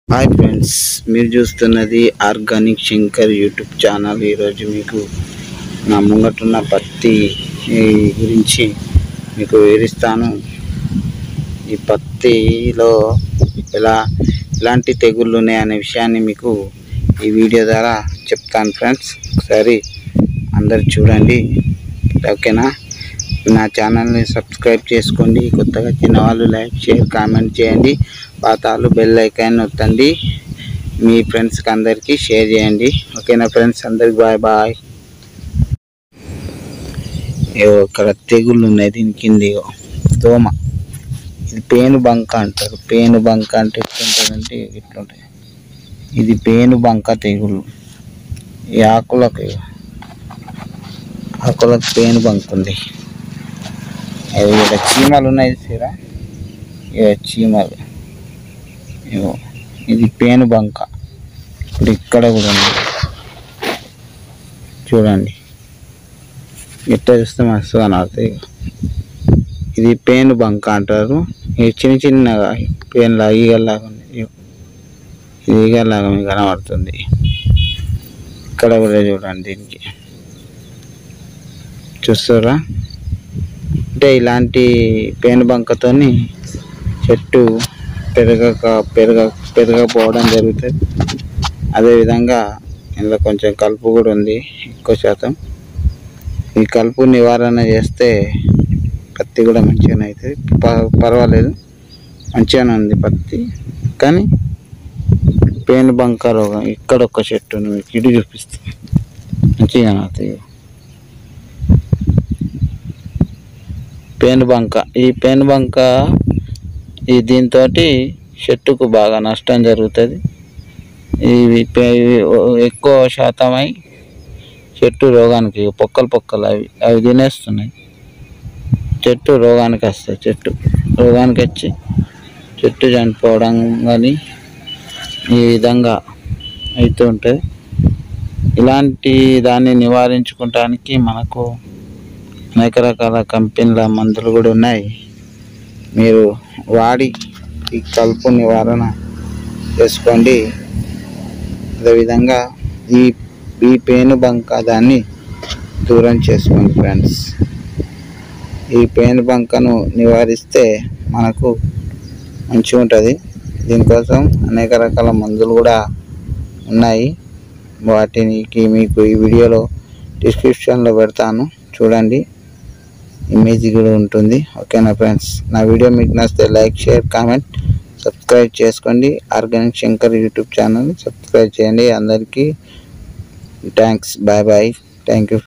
Hi friends మీరు చూస్తున్నది organic Shankar YouTube channel ఈరోజు మీకు నా ముంగటున్న పత్తి ఈ గురించి మీకు వివరిస్తాను ఈ పత్తిలో ఎలా ఎలాంటి తెగుళ్ళు ఉన్నాయనే విషయాన్ని మీకు ఈ వీడియో ద్వారా చెప్తాను ఫ్రెండ్స్ ఒకసారి అందరు చూడండి ఓకేనా నా ఛానల్ని సబ్స్క్రైబ్ చేసుకోండి కొత్తగా చిన్న వాళ్ళు లైక్ షేర్ కామెంట్ చేయండి పాతాలు బెల్ ఐకాన్ నొత్తండి మీ ఫ్రెండ్స్కి అందరికీ షేర్ చేయండి ఓకేనా ఫ్రెండ్స్ అందరికి బాయ్ బాయ్ ఏవో ఇక్కడ తెగుళ్ళు ఉన్నాయి దీని కింది ఇగో. దోమ ఇది పేను బంక అంటారు పేను బంక అంటే ఎట్లుంటుందంటే ఇట్లుంటుంది ఇది పేను బంక తెగుళ్ళు ఈ ఆకులకు ఇగో. ఆకులకు పేను బంక ఉంది అవి ఇక్కడ చీమలు ఉన్నాయి చూసారా ఇక చీమలు ఇగో ఇది పేను బంక ఇప్పుడు ఇక్కడ కూడా ఉంది చూడండి ఇట్లా చూస్తే మస్తు కనబడుతుంది ఇగో. ఇది పేను బంక అంటారు ఇది చిన్న చిన్నగా పేనులా ఈగల్లాగా ఉంది ఇగో. ఇది ఈగల్లాగా మీకు కనబడుతుంది ఇక్కడ కూడా చూడండి దీనికి చూస్తారా అంటే ఇలాంటి పేను బంకతోని చెట్టు పెరగక పెరగ పెరగకపోవడం జరుగుతుంది అదేవిధంగా ఇందులో కొంచెం కలుపు కూడా ఉంది ఎక్కువ శాతం ఈ కలుపు నివారణ చేస్తే పత్తి కూడా మంచిగానే అవుతుంది ప- పర్వాలేదు మంచిగానే ఉంది పత్తి కానీ పేను బంక రోగం ఇక్కడ ఒక చెట్టు ఉంది మీకు ఇటు చూపిస్తాను మంచిగా అవుతాయి పేను బంక ఈ పేను బంక ఈ దీంతో చెట్టుకు బాగా నష్టం జరుగుతుంది ఇవి పే- ఇవి ఎక్కువ శాతమై చెట్టు రోగానికి పొక్కలు పొక్కలు అవి అవి తినేస్తున్నాయి చెట్టు రోగానికి వస్తాయి చెట్టు రోగానికి వచ్చి చెట్టు చనిపోవడం కానీ ఈ విధంగా అవుతూ ఉంటుంది ఇలాంటి దాన్ని నివారించుకోవటానికి మనకు అనేక రకాల కంపెనీల మందులు కూడా ఉన్నాయి మీరు వాడి ఈ కలుపు నివారణ చేసుకోండి అదేవిధంగా ఈ ఈ పేను బంక దాన్ని దూరం చేసుకోండి ఫ్రెండ్స్ ఈ పేను బంకను నివారిస్తే మనకు మంచిగా ఉంటుంది దీనికోసం అనేక రకాల మందులు కూడా ఉన్నాయి వాటికి మీకు ఈ వీడియోలో డిస్క్రిప్షన్లో పెడతాను చూడండి ఇమేజ్ కూడా ఉంటుంది ఓకేనా ఫ్రెండ్స్ నా వీడియో మీకు నచ్చితే లైక్ షేర్ కామెంట్ సబ్స్క్రైబ్ చేసుకోండి organic Shankar YouTube channel subscribe చేయండి అందరికీ thanks bye bye thank you